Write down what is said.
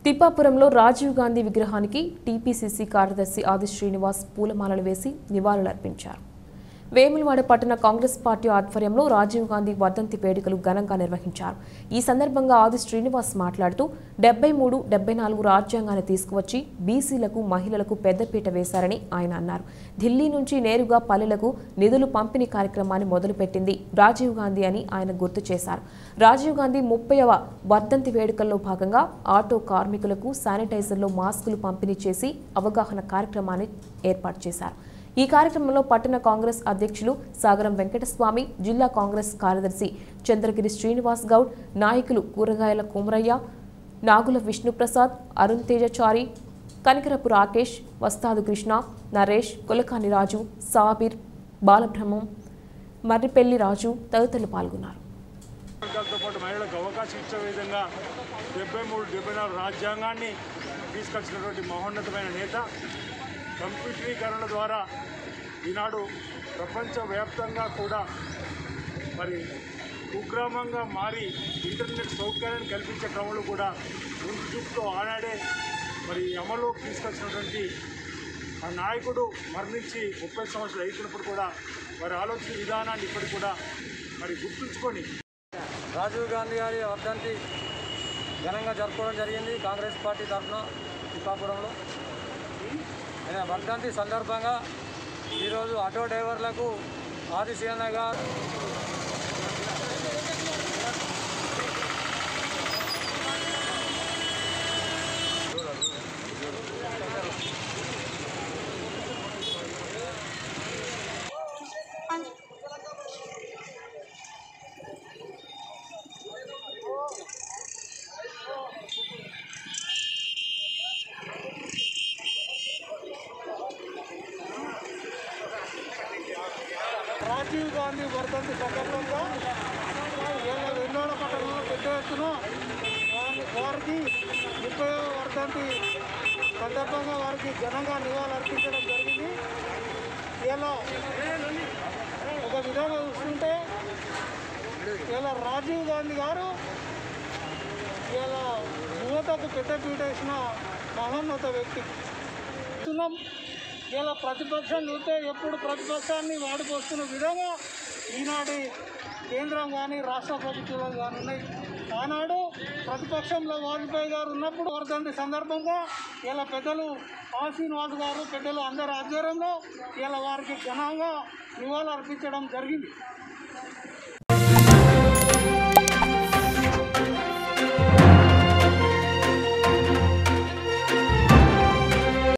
తిప్పాపురంలో రాజీవ్ గాంధీ విగ్రహానికి టీపీసీసీ కార్యదర్శి ఆది శ్రీనివాస్ పూలమాలలు వేసి నివాళులర్పించారు వేములవాడ పట్టణ కాంగ్రెస్ పార్టీ ఆధ్వర్యంలో రాజీవ్ గాంధీ వర్ధంతి వేడుకలు ఘనంగా నిర్వహించారు ఈ సందర్భంగా ఆది శ్రీనివాస్ మాట్లాడుతూ డెబ్బై మూడు డెబ్బై నాలుగు రాజ్యాంగాన్ని తీసుకువచ్చి బీసీలకు మహిళలకు పెద్దపీట వేశారని ఆయన అన్నారు ఢిల్లీ నుంచి నేరుగా పల్లెలకు నిధులు పంపిణీ కార్యక్రమాన్ని మొదలుపెట్టింది రాజీవ్ గాంధీ అని ఆయన గుర్తు చేశారు రాజీవ్ గాంధీ ముప్పైవ వర్ధంతి వేడుకల్లో భాగంగా ఆటో కార్మికులకు శానిటైజర్లో మాస్కులు పంపిణీ చేసి అవగాహన కార్యక్రమాన్ని ఏర్పాటు చేశారు ఈ కార్యక్రమంలో పట్టణ కాంగ్రెస్ అధ్యక్షులు సాగరం వెంకటస్వామి జిల్లా కాంగ్రెస్ కార్యదర్శి చంద్రగిరి శ్రీనివాస్ గౌడ్ నాయకులు కూరగాయల కుమరయ్య నాగుల విష్ణుప్రసాద్ అరుణ్ తేజచారి కనికరపు రాకేష్ వస్తాదు కృష్ణ నరేష్ కొలకాని రాజు సాబిర్ బాలబ్రహ్మం మర్రిపెల్లి రాజు తదితరులు పాల్గొన్నారు వర్గాలతో పాటు మహిళలకు అవకాశం ఇచ్చే విధంగా డెబ్బై మూడు డెబ్బై నాలుగు రాజ్యాంగాన్ని తీసుకొచ్చినటువంటి మహోన్నతమైన నేత కంప్యూటరీకరణ ద్వారా ఈనాడు ప్రపంచవ్యాప్తంగా కూడా మరి కుగ్రామంగా మారి ఇంటర్నెట్ సౌకర్యాన్ని కల్పించే క్రమంలో కూడా ముందు చూపుతో ఆనాడే మరి అమలులోకి తీసుకొచ్చినటువంటి ఆ నాయకుడు మరణించి ముప్పై సంవత్సరాలు అయిపోయినప్పుడు కూడా వారి ఆలోచన విధానాన్ని ఇప్పటికి కూడా మరి గుర్తుంచుకొని రాజీవ్ గాంధీ గారి వర్ధంతి ఘనంగా జరుపుకోవడం జరిగింది కాంగ్రెస్ పార్టీ తరఫున తిప్పాపురంలో ఆయన వర్ధంతి సందర్భంగా ఈరోజు ఆటో డ్రైవర్లకు ఆదిశీలన గారు రాజీవ్ గాంధీ వర్ధంతి సందర్భంగా ఎన్నోడ పట్టణంలో పెద్ద ఎత్తున వారి- వారికి ముప్పై వర్ధంతి సందర్భంగా వారికి ఘనంగా నివాళులు అర్పించడం జరిగింది ఇలా ఒక విధంగా చూస్తుంటే ఇలా రాజీవ్ గాంధీ గారు ఇలా యువతకు పెద్ద పీట వేసిన మహోన్నత వ్యక్తి చూస్తున్నాం ఇలా ప్రతిపక్షం చూస్తే ఎప్పుడు ప్రతిపక్షాన్ని వాడుకొస్తున్న విధంగా ఈనాటి కేంద్రం కానీ రాష్ట్ర ప్రభుత్వాలు కానీ ఉన్నాయి ఆనాడు ప్రతిపక్షంలో వాజ్పేయి గారు ఉన్నప్పుడు వర్ధంతి సందర్భంగా ఇలా పెద్దలు ఆ శ్రీనివాస్ గారు పెద్దలు అందరి ఆధ్వర్యంలో ఇలా వారికి ఘనంగా నివాళులు అర్పించడం జరిగింది